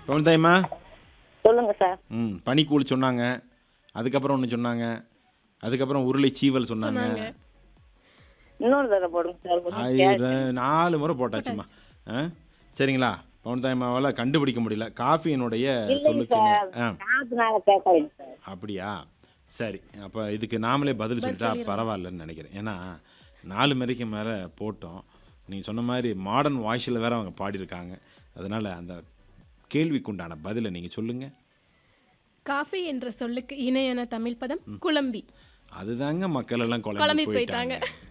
பவன்தாயம்மா சொல்லுங்க சார் ம் பனிக்கூழ் சொன்னாங்க அதுக்கப்புறம் ஒன்று சொன்னாங்க அதுக்கப்புறம் உருளை சீவல் சொன்னாங்க இன்னொரு தடவை போடுங்க சார் கொஞ்சம் ஆயிரம் நாலு முறை போட்டாச்சுமா ஆ சரிங்களா பவன்தாயம்மாவால் கண்டுபிடிக்க முடியல காஃபியினுடைய சொல்லுக்கு சார் ஆ காத்துனால கேட்கலைங்க சார் அப்படியா சரி அப்போ இதுக்கு நாமளே பதில் சொல்லிட்டா பரவாயில்லன்னு நினைக்கிறேன் ஏன்னா நாலு மணிக்கு மேலே போட்டோம் நீங்கள் சொன்ன மாதிரி மாடர்ன் வாய்ஸில் வேற அவங்க பாடியிருக்காங்க அதனால் அந்த கேள்விக்குண்டான பதிலை நீங்கள் சொல்லுங்கள் காஃபி என்ற சொல்லுக்கு இணையான தமிழ் பதம் குழம்பி அதுதாங்க மக்கள் எல்லாம் குழம்பி குழம்பி போயிட்டாங்க போயிட்டாங்க.